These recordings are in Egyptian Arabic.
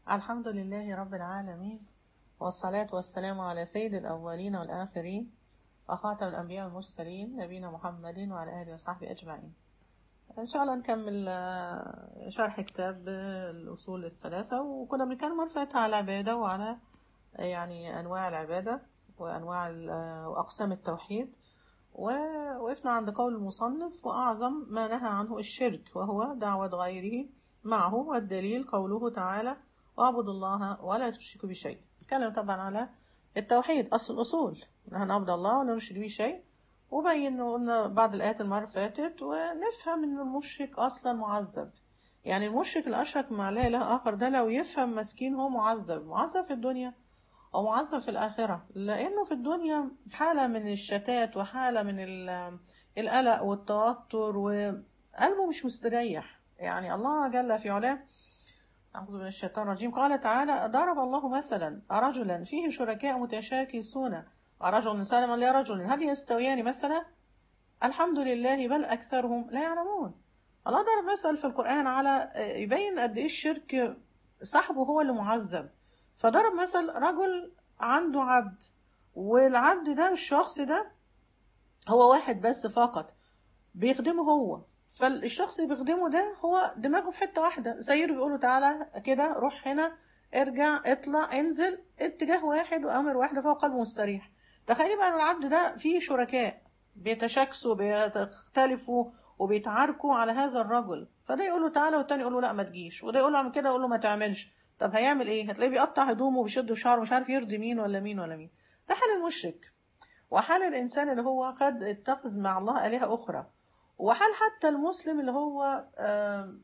الحمد لله رب العالمين والصلاة والسلام على سيد الأولين والآخرين وخاتم الأنبياء والمرسلين نبينا محمد وعلى آله وصحبه أجمعين إن شاء الله نكمل آه، شرح كتاب آه، الأصول الثلاثة وكنا بنتكلم مرة فاتت على العبادة وعلى آه، يعني أنواع العبادة وأنواع ال- آه، وأقسام التوحيد ووقفنا عند قول المصنف وأعظم ما نهى عنه الشرك وهو دعوة غيره معه والدليل قوله تعالى واعبدوا الله ولا تشركوا بشيء نتكلم طبعا على التوحيد أصل الأصول نحن نعبد الله ولا نشرك به شيء وبين قلنا بعض الآيات المرة اللي فاتت ونفهم إن المشرك أصلا معذب يعني المشرك اللي أشرك مع لا إله آخر ده لو يفهم مسكين هو معذب معذب في الدنيا أو معذب في الآخرة لأنه في الدنيا في حالة من الشتات وحالة من ال- القلق والتوتر وقلبه مش مستريح يعني الله جل في علاه أعوذ من الشيطان الرجيم قال تعالى ضرب الله مثلا رجلا فيه شركاء متشاكسون ورجل سلما لرجل هل يستويان مثلا الحمد لله بل أكثرهم لا يعلمون الله ضرب مثل في القرآن على يبين قد إيه الشرك صاحبه هو اللي معذب فضرب مثل رجل عنده عبد والعبد ده الشخص ده هو واحد بس فقط بيخدمه هو فالشخص اللي بيخدمه ده هو دماغه في حتة واحدة سيده بيقوله تعالى كده روح هنا ارجع اطلع انزل اتجاه واحد وامر واحدة فهو قلبه مستريح تخيلي بقى ان العبد ده فيه شركاء بيتشاكسوا بيختلفوا وبيتعاركوا على هذا الرجل فده يقول له تعالى والتاني يقول له لا ما تجيش وده يقول له اعمل كده يقول له ما تعملش طب هيعمل ايه هتلاقيه بيقطع هدومه وبيشد في شعره مش عارف يرضي مين ولا مين ولا مين ده حال المشرك وحال الانسان اللي هو قد اتخذ مع الله الهه اخرى وحال حتى المسلم اللي هو آم،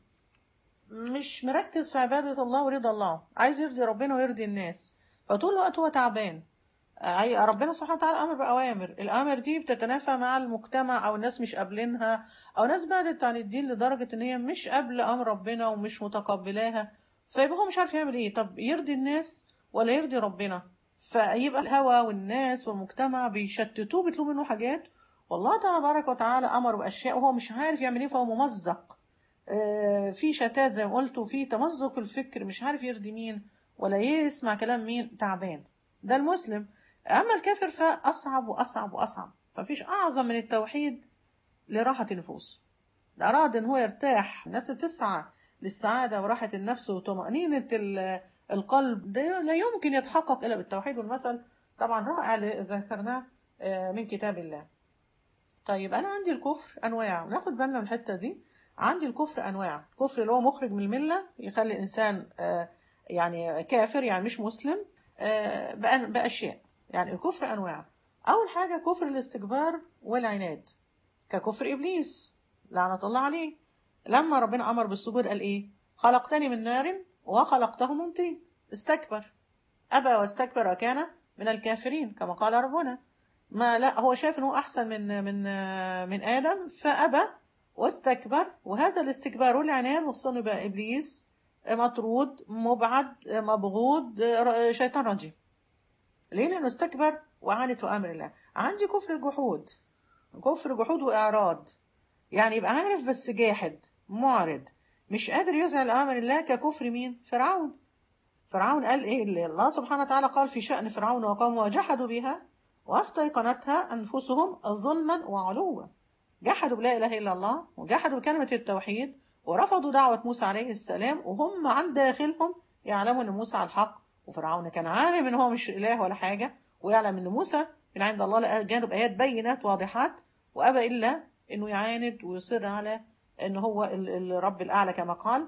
مش مركز في عبادة الله ورضا الله عايز يرضي ربنا ويرضي الناس فطول الوقت هو تعبان أي ربنا سبحانه وتعالى أمر بأوامر الأوامر دي بتتنافى مع المجتمع أو الناس مش قابلينها أو ناس بعدت عن الدين لدرجة إن هي مش قابلة أمر ربنا ومش متقبلاها فيبقى هو مش عارف يعمل إيه طب يرضي الناس ولا يرضي ربنا فيبقى الهوى والناس والمجتمع بيشتتوه بيطلبوا منه حاجات والله تبارك وتعالى أمر بأشياء وهو مش عارف يعمل إيه فهو ممزق آه، في شتات زي ما قلت وفي تمزق الفكر مش عارف يرضي مين ولا يسمع كلام مين تعبان ده المسلم أما الكافر فأصعب وأصعب وأصعب فمفيش أعظم من التوحيد لراحة النفوس ده أراد إن هو يرتاح الناس بتسعى للسعادة وراحة النفس وطمأنينة ال- القلب ده لا يمكن يتحقق إلا بالتوحيد والمثل طبعا رائع اللي ذكرناه آه، من كتاب الله طيب أنا عندي الكفر أنواع ناخد بالنا من الحتة دي عندي الكفر أنواع الكفر اللي هو مخرج من الملة يخلي الإنسان آه، يعني كافر يعني مش مسلم آه، بأ- بأشياء يعني الكفر أنواع أول حاجة كفر الاستكبار والعناد ككفر إبليس لعنة الله عليه لما ربنا أمر بالسجود قال إيه خلقتني من نار وخلقته من طين استكبر أبى واستكبر وكان من الكافرين كما قال ربنا ما لا هو شايف انه احسن من من من ادم فابى واستكبر وهذا الاستكبار والعناد وصلنا بقى ابليس مطرود مبعد مبغوض شيطان رجيم ليه لانه استكبر وعاند في امر الله عندي كفر الجحود كفر جحود واعراض يعني يبقى عارف بس جاحد معرض مش قادر يذعن امر الله ككفر مين فرعون فرعون قال ايه اللي الله سبحانه وتعالى قال في شأن فرعون وقومه وجحدوا بها واستيقنتها أنفسهم ظلما وعلوا جحدوا بلا إله إلا الله وجحدوا بكلمة التوحيد ورفضوا دعوة موسى عليه السلام وهم عن داخلهم يعلموا أن موسى على الحق وفرعون كان عالم أن هو مش إله ولا حاجة ويعلم أن موسى من عند الله لقى جانب آيات بينات واضحات وأبى إلا أنه يعاند ويصر على أن هو ال- الرب الأعلى كما قال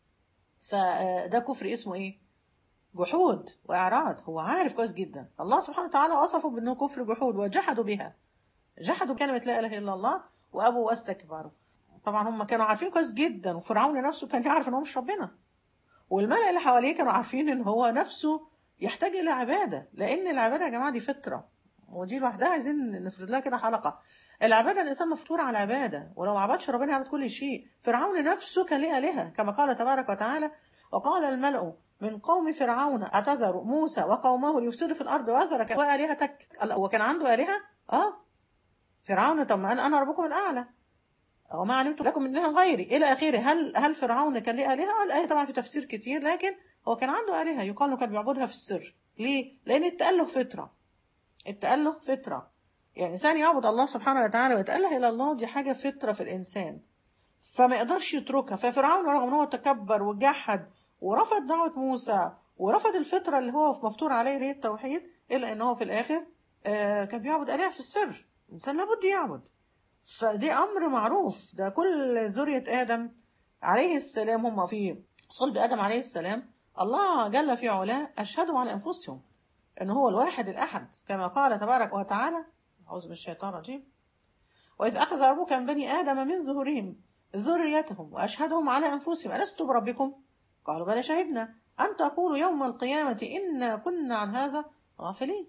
فده كفر اسمه إيه؟ جحود وإعراض هو عارف كويس جدا الله سبحانه وتعالى وصفه بأنه كفر جحود وجحدوا بها جحدوا كلمة لا إله إلا الله وأبوا واستكبروا طبعا هم كانوا عارفين كويس جدا وفرعون نفسه كان يعرف ان هو مش ربنا والملأ اللي حواليه كانوا عارفين ان هو نفسه يحتاج الى عبادة لان العبادة يا جماعة دي فطرة ودي لوحدها عايزين نفرد لها كده حلقة العبادة الإنسان مفطور على العبادة ولو ما عبدش ربنا يعبد كل شيء فرعون نفسه كان ليه آلهة كما قال تبارك وتعالى وقال الملأ من قوم فرعون أتذر موسى وقومه ليفسدوا في الأرض وأذرك وآلهتك هو كان عنده آلهة؟ آه فرعون طب ما أنا أنا ربكم الأعلى وما علمت لكم من إله غيري إلى آخره هل هل فرعون كان ليه آلهة؟ الآية طبعا في تفسير كتير لكن هو كان عنده آلهة يقال إنه كان بيعبدها في السر ليه؟ لأن التأله فطرة التأله فطرة يعني الإنسان يعبد الله سبحانه وتعالى ويتأله إلى الله دي حاجة فطرة في الإنسان فما يقدرش يتركها ففرعون رغم ان هو تكبر وجحد ورفض دعوة موسى ورفض الفطرة اللي هو مفطور عليه اللي هي التوحيد إلا إن هو في الآخر آه كان بيعبد آلهة في السر الإنسان لابد يعبد فدي أمر معروف ده كل ذرية آدم عليه السلام هم في صلب آدم عليه السلام الله جل في علاه أشهدوا على أنفسهم إن هو الواحد الأحد كما قال تبارك وتعالى أعوذ بالشيطان الرجيم وإذ أخذ ربك من بني آدم من ظهورهم ذريتهم وأشهدهم على أنفسهم ألست بربكم قالوا بلى شهدنا أن تقولوا يوم القيامة إنا كنا عن هذا غافلين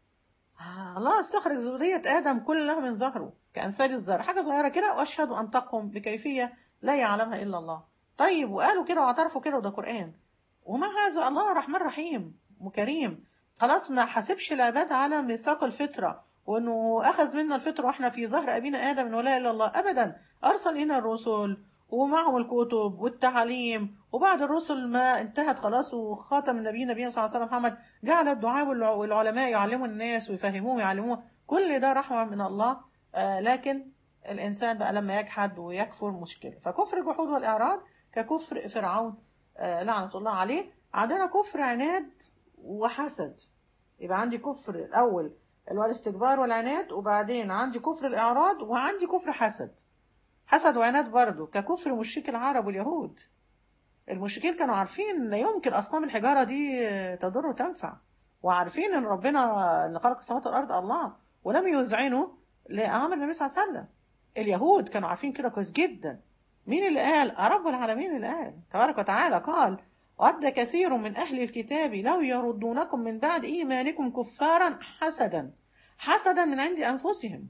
آه الله استخرج ذرية آدم كلها من ظهره كأمثال الزرع حاجة صغيرة كده وأشهد أنطقهم بكيفية لا يعلمها إلا الله طيب وقالوا كده واعترفوا كده وده قرآن ومع هذا الله رحمن رحيم وكريم خلاص ما حاسبش العباد على ميثاق الفطرة وانه اخذ منا الفطره واحنا في ظهر ابينا ادم انه لا اله الا الله ابدا ارسل لنا الرسل ومعهم الكتب والتعليم وبعد الرسل ما انتهت خلاص وخاتم النبي نبينا صلى الله عليه وسلم محمد جعل الدعاء والعلماء يعلموا الناس ويفهموهم ويعلموه كل ده رحمه من الله آه لكن الانسان بقى لما يجحد ويكفر مشكله فكفر الجحود والاعراض ككفر فرعون آه لعنه الله عليه عندنا كفر عناد وحسد يبقى عندي كفر الاول اللي هو الاستكبار والعناد وبعدين عندي كفر الإعراض وعندي كفر حسد حسد وعناد برضه ككفر مشرك العرب واليهود المشركين كانوا عارفين لا يمكن أصنام الحجارة دي تضر وتنفع وعارفين إن ربنا اللي خلق السماوات والأرض الله ولم يذعنوا لأمر النبي صلى الله عليه وسلم اليهود كانوا عارفين كده كويس جدا مين اللي قال رب العالمين اللي قال تبارك وتعالى قال ود كثير من أهل الكتاب لو يردونكم من بعد إيمانكم كفارا حسدا حسدا من عند أنفسهم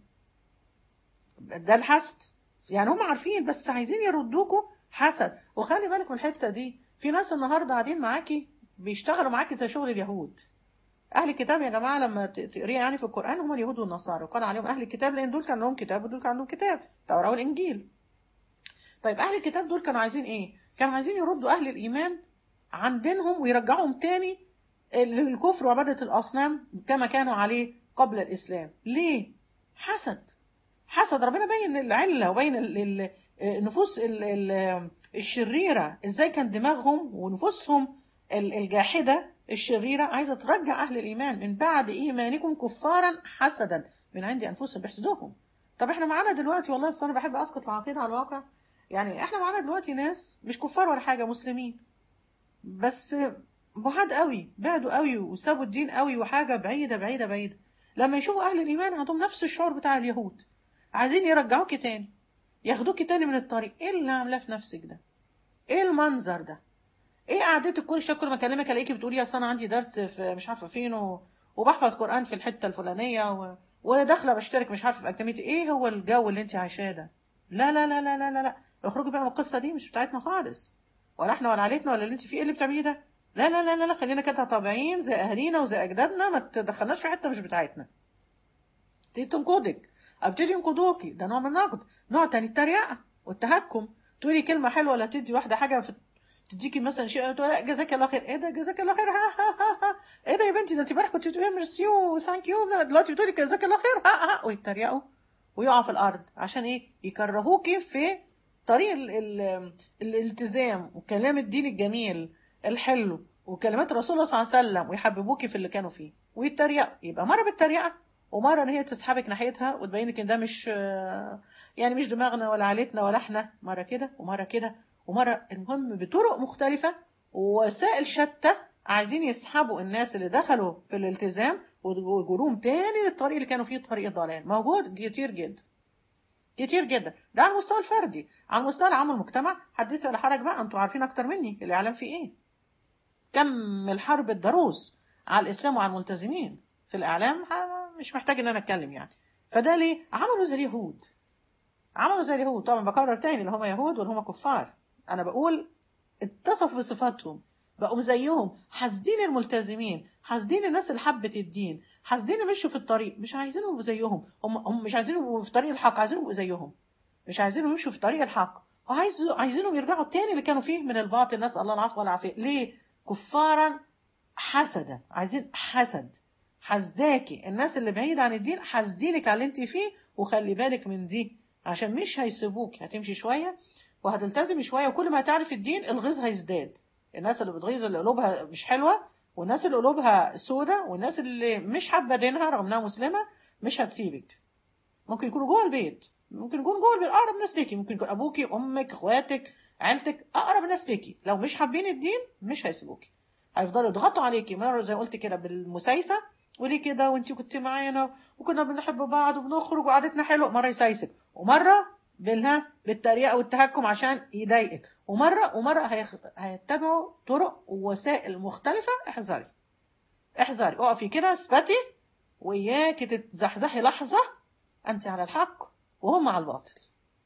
ده الحسد يعني هم عارفين بس عايزين يردوكوا حسد وخلي بالك من الحتة دي في ناس النهاردة قاعدين معاكي بيشتغلوا معاكي زي شغل اليهود أهل الكتاب يا جماعة لما تقريه يعني في القرآن هم اليهود والنصارى وقال عليهم أهل الكتاب لأن دول كان لهم كتاب ودول كان عندهم كتاب التوراة والإنجيل طيب أهل الكتاب دول كانوا عايزين إيه؟ كانوا عايزين يردوا أهل الإيمان عن دينهم ويرجعهم تاني للكفر وعبادة الأصنام كما كانوا عليه قبل الإسلام ليه؟ حسد حسد ربنا بين العلة وبين النفوس الشريرة إزاي كان دماغهم ونفوسهم الجاحدة الشريرة عايزة ترجع أهل الإيمان من بعد إيمانكم كفارا حسدا من عند أنفسهم بيحسدوهم طب احنا معانا دلوقتي والله أنا بحب أسقط العقيدة على الواقع يعني احنا معانا دلوقتي ناس مش كفار ولا حاجة مسلمين بس بعاد قوي بعدوا قوي وسابوا الدين قوي وحاجة بعيدة بعيدة بعيدة لما يشوفوا أهل الإيمان عندهم نفس الشعور بتاع اليهود عايزين يرجعوك تاني ياخدوك تاني من الطريق ايه اللي عاملاه في نفسك ده ايه المنظر ده ايه قعدتك كل شويه كل ما اكلمك الاقيكي بتقولي اصل انا عندي درس في مش عارفه فين و... وبحفظ قران في الحته الفلانيه و... وداخله بشترك مش عارفه في اكاديميه ايه هو الجو اللي انت عايشاه ده لا لا لا لا لا لا لا اخرجي بقى من القصه دي مش بتاعتنا خالص ولا احنا ولا عيلتنا ولا اللي انت فيه ايه اللي بتعمليه ده لا لا لا لا, لا خلينا كده طبيعيين زي اهالينا وزي اجدادنا ما تدخلناش في حته مش بتاعتنا تيجي تنقدك ابتدي ينقدوكي ده نوع من النقد نوع تاني التريقه والتهكم تقولي كلمه حلوه ولا تدي واحده حاجه في تديكي مثلا شيء تقول لا جزاك الله خير ايه ده جزاك الله خير ها ها ها, ها. ايه ده يا بنتي ده انت امبارح كنت بتقولي ميرسي وثانك يو دلوقتي بتقولي جزاك الله خير ها ها ويتريقوا ويقعوا في الارض عشان ايه يكرهوكي في طريق ال ال الالتزام وكلام الدين الجميل الحلو وكلمات الرسول صلى الله عليه وسلم ويحببوكي في اللي كانوا فيه ويتريقوا يبقى مره بالتريقه ومره ان هي تسحبك ناحيتها وتبين لك ان ده مش يعني مش دماغنا ولا عيلتنا ولا احنا مره كده ومره كده ومره المهم بطرق مختلفه ووسائل شتى عايزين يسحبوا الناس اللي دخلوا في الالتزام ويجروهم تاني للطريق اللي كانوا فيه طريق الضلال موجود كتير جدا كتير جدا ده على المستوى الفردي على المستوى العام المجتمع حدث ولا حرج بقى انتوا عارفين اكتر مني الاعلام فيه ايه كم الحرب الضروس على الاسلام وعلى الملتزمين في الاعلام مش محتاج ان انا اتكلم يعني فده ليه عملوا زي اليهود عملوا زي اليهود طبعا بكرر تاني اللي هم يهود واللي هم كفار انا بقول اتصفوا بصفاتهم بقوا زيهم حاسدين الملتزمين حاسدين الناس اللي حبت الدين حاسدين يمشوا في الطريق مش عايزينهم يبقوا زيهم هم هم مش عايزينهم يبقوا في طريق الحق عايزينهم يبقوا زيهم مش عايزينهم يمشوا في طريق الحق وعايز عايزينهم يرجعوا تاني اللي كانوا فيه من الباطل نسال الله العفو والعافيه ليه كفارا حسدا عايزين حسد حسداكي الناس اللي بعيدة عن الدين حسدينك على اللي انت فيه وخلي بالك من دي عشان مش هيسيبوك هتمشي شوية وهتلتزمي شوية وكل ما هتعرف الدين الغيظ هيزداد الناس اللي بتغيظ اللي قلوبها مش حلوة والناس اللي قلوبها سودة والناس اللي مش حابة دينها رغم انها مسلمة مش هتسيبك ممكن يكونوا جوه البيت ممكن يكونوا جوه البيت اقرب ناس ليكي ممكن يكون ابوكي امك اخواتك عيلتك اقرب ناس ليكي لو مش حابين الدين مش هيسيبوكي هيفضلوا يضغطوا عليكي مره زي ما قلت كده بالمسايسه وليه كده وانت كنت معانا وكنا بنحب بعض وبنخرج وقعدتنا حلوه مره يسايسك ومره بالها بالتريقه والتهكم عشان يضايقك ومره ومره هيخ... هيتبعوا طرق ووسائل مختلفه احذري احذري اقفي كده اثبتي واياكي تتزحزحي لحظه انت على الحق وهم على الباطل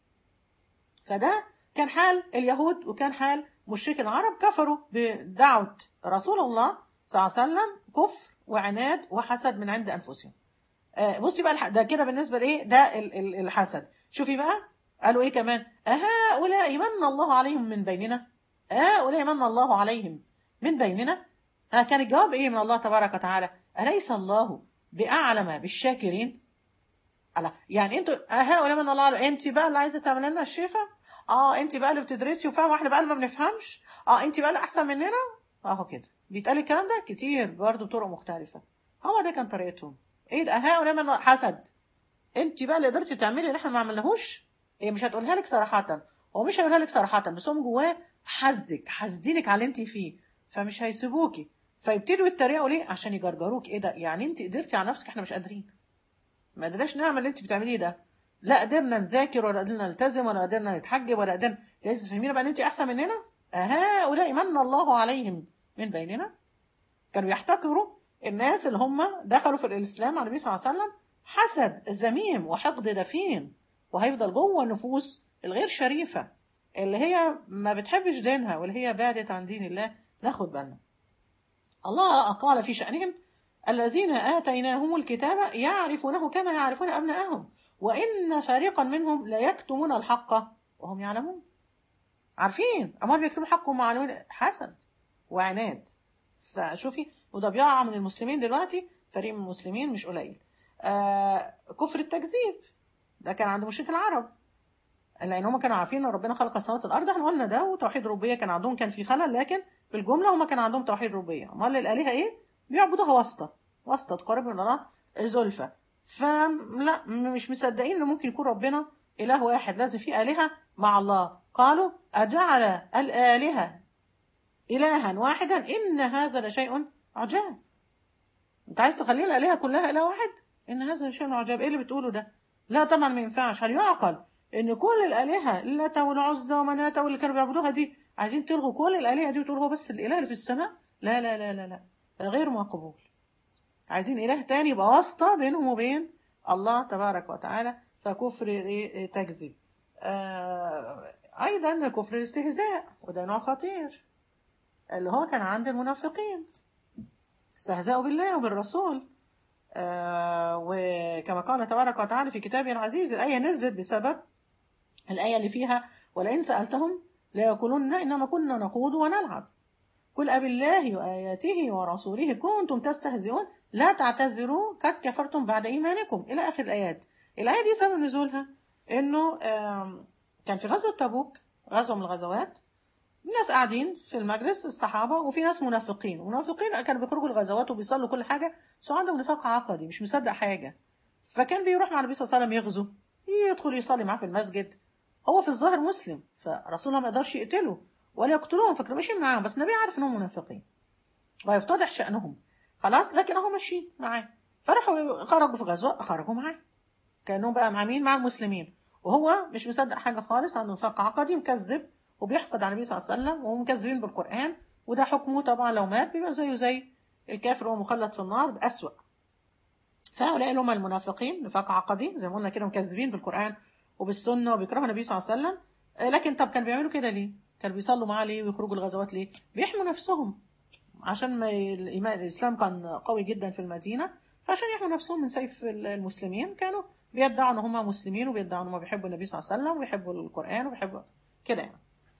فده كان حال اليهود وكان حال مشرك العرب كفروا بدعوة رسول الله صلى الله عليه وسلم كفر وعناد وحسد من عند أنفسهم آه بصي بقى الح- ده كده بالنسبة لإيه ده ال- ال- الحسد شوفي بقى قالوا إيه كمان أهؤلاء من الله عليهم من بيننا أهؤلاء من الله عليهم من بيننا آه كان الجواب إيه من الله تبارك وتعالى أليس الله بأعلم بالشاكرين ألا يعني انتوا هؤلاء من الله عليهم انت بقى اللي عايزه تعمل لنا الشيخه اه انت بقى اللي بتدرسي وفاهمه واحنا بقى اللي ما بنفهمش اه انت بقى اللي احسن مننا اهو كده بيتقال الكلام ده كتير برضه بطرق مختلفه هو ده كان طريقتهم ايه ده هؤلاء من حسد انت بقى اللي قدرتي تعملي اللي احنا ما عملناهوش هي مش هتقولها لك صراحه هو مش هيقولها لك صراحه بس هم جواه حسدك حاسدينك على اللي انت فيه فمش هيسيبوكي فيبتدوا يتريقوا ليه عشان يجرجروك ايه ده يعني انت قدرتي على نفسك احنا مش قادرين ما قدرناش نعمل اللي انت بتعمليه ده لا قدرنا نذاكر ولا قدرنا نلتزم ولا قدرنا نتحجب ولا قدرنا عايز تفهمينا بقى ان انت احسن مننا هؤلاء من الله عليهم من بيننا كانوا يحتقروا الناس اللي هم دخلوا في الاسلام على النبي صلى الله عليه وسلم حسد ذميم وحقد دفين وهيفضل جوه النفوس الغير شريفه اللي هي ما بتحبش دينها واللي هي بعدت عن دين الله ناخد بالنا الله قال في شأنهم الذين آتيناهم الكتاب يعرفونه كما يعرفون أبناءهم وإن فريقا منهم لا يكتمون الحق وهم يعلمون عارفين أمال بيكتموا حق وهم يعلمون حسد وعناد فشوفي وده بيقع من المسلمين دلوقتي فريق من المسلمين مش قليل آه كفر التكذيب ده كان عند مشرك العرب لان هم كانوا عارفين ان ربنا خلق السماوات والارض احنا قلنا ده وتوحيد الربوبيه كان عندهم كان في خلل لكن في الجمله هم كان عندهم توحيد الربوبيه امال الالهه ايه بيعبدوها واسطه واسطه تقرب من الله زلفى فلا مش مصدقين ان ممكن يكون ربنا اله واحد لازم في الهه مع الله قالوا اجعل الالهه الها واحدا ان هذا لشيء عجاب انت عايز تخلي الالهه كلها اله واحد ان هذا لشيء عجاب ايه اللي بتقوله ده لا طبعا ما ينفعش هل يعقل ان كل الالهه اللات والعزى ومناة واللي كانوا بيعبدوها دي عايزين تلغوا كل الالهه دي وتقولوا هو بس الاله اللي في السماء لا لا لا لا لا غير مقبول عايزين اله تاني يبقى واسطه بينهم وبين الله تبارك وتعالى فكفر إيه تكذيب آه ايضا كفر الاستهزاء وده نوع خطير اللي هو كان عند المنافقين استهزاءوا بالله وبالرسول آه وكما قال تبارك وتعالى في كتابه العزيز الآية نزلت بسبب الآية اللي فيها ولئن سألتهم ليقولن إنما كنا نخوض ونلعب قل أب الله وآياته ورسوله كنتم تستهزئون لا تعتذروا قد كفرتم بعد إيمانكم إلى آخر الآيات الآية دي سبب نزولها إنه كان في غزوة تبوك غزوة من الغزوات الناس قاعدين في المجلس الصحابة وفي ناس منافقين منافقين كانوا بيخرجوا الغزوات وبيصلوا كل حاجة بس عندهم نفاق عقدي مش مصدق حاجة فكان بيروح مع النبي صلى الله عليه وسلم يغزو يدخل يصلي معاه في المسجد هو في الظاهر مسلم فرسول الله ما يقدرش يقتله ولا يقتلوهم فكانوا ماشيين معاهم بس النبي عارف انهم منافقين ويفتضح شأنهم خلاص لكن هم ماشيين معاه فراحوا خرجوا في غزوة خرجوا معاه كانوا بقى مع مين مع المسلمين وهو مش مصدق حاجة خالص عنده نفاق عقدي مكذب وبيحقد على النبي صلى الله عليه وسلم ومكذبين بالقرآن وده حكمه طبعا لو مات بيبقى زيه زي الكافر وهو مخلد في النار ده أسوأ فهؤلاء اللي هم المنافقين نفاق عقدي زي ما قلنا كده مكذبين بالقرآن وبالسنة وبيكرهوا النبي صلى الله عليه وسلم لكن طب كانوا بيعملوا كده ليه؟ كانوا بيصلوا معاه ليه ويخرجوا الغزوات ليه؟ بيحموا نفسهم عشان ما الإيمان الإسلام كان قوي جدا في المدينة فعشان يحموا نفسهم من سيف المسلمين كانوا بيدعوا ان هم مسلمين وبيدعوا ان هم بيحبوا النبي صلى الله عليه وسلم وبيحبوا القرآن وبيحبوا كده يعني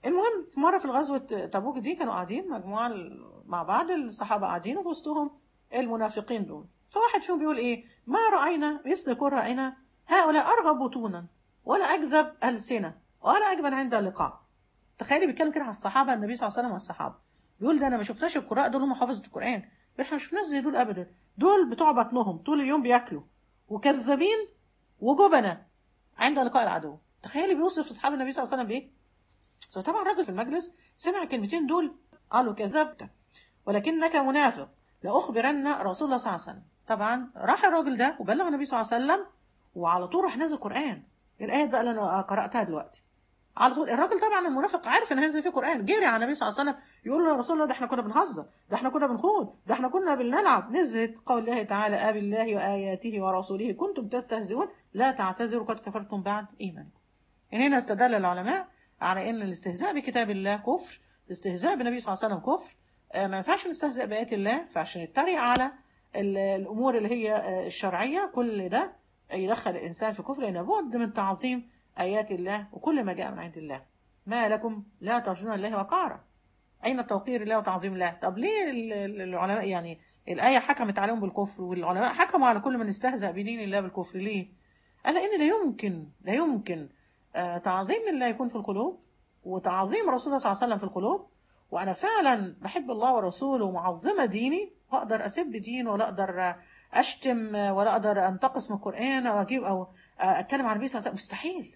المهم في مره في الغزوه تبوك دي كانوا قاعدين مجموعه مع بعض الصحابه قاعدين وفي وسطهم المنافقين دول فواحد فيهم بيقول ايه ما راينا مثل كل راينا هؤلاء ارغب بطونا ولا اكذب السنه ولا اجبن عند اللقاء تخيلي بيتكلم كده على الصحابه النبي صلى الله عليه وسلم والصحابه بيقول ده انا ما شفناش القراء دول هم حافظه القران احنا ما شفناش زي دول ابدا دول بتوع بطنهم طول اليوم بياكلوا وكذابين وجبنه عند لقاء العدو تخيلي بيوصف اصحاب النبي صلى الله عليه وسلم بايه فطبعا الراجل في المجلس سمع الكلمتين دول قالوا كذبت ولكنك منافق لاخبرن رسول الله صلى الله عليه وسلم طبعا راح الراجل ده وبلغ النبي صلى الله عليه وسلم وعلى طول راح نزل قران الايات بقى اللي انا قراتها دلوقتي على طول الراجل طبعا المنافق عارف ان هينزل فيه قران جري على النبي صلى الله عليه وسلم يقول له يا رسول الله ده احنا كنا بنهزر ده احنا كنا بنخوض ده احنا كنا بنلعب نزلت قول الله تعالى ابي الله واياته ورسوله كنتم تستهزئون لا تعتذروا قد كفرتم بعد ايمانكم يعني هنا استدل العلماء على ان الاستهزاء بكتاب الله كفر الاستهزاء بالنبي صلى الله عليه وسلم كفر آه، ما ينفعش نستهزئ بآيات الله ما ينفعش نتريق على ال- الامور اللي هي آه، الشرعيه كل ده يدخل الانسان في كفر لان لابد من تعظيم ايات الله وكل ما جاء من عند الله ما لكم لا ترجون الله وقارا اين توقير الله وتعظيم الله طب ليه ال- ال- العلماء يعني الايه حكمت عليهم بالكفر والعلماء حكموا على كل من استهزأ بدين الله بالكفر ليه قال لان لا يمكن لا يمكن آه، تعظيم الله يكون في القلوب وتعظيم رسول الله صلى الله عليه وسلم في القلوب وانا فعلا بحب الله ورسوله ومعظمه ديني واقدر اسب دين ولا اقدر اشتم ولا اقدر انتقص من القران او اجيب او اتكلم عن النبي صلى الله عليه وسلم مستحيل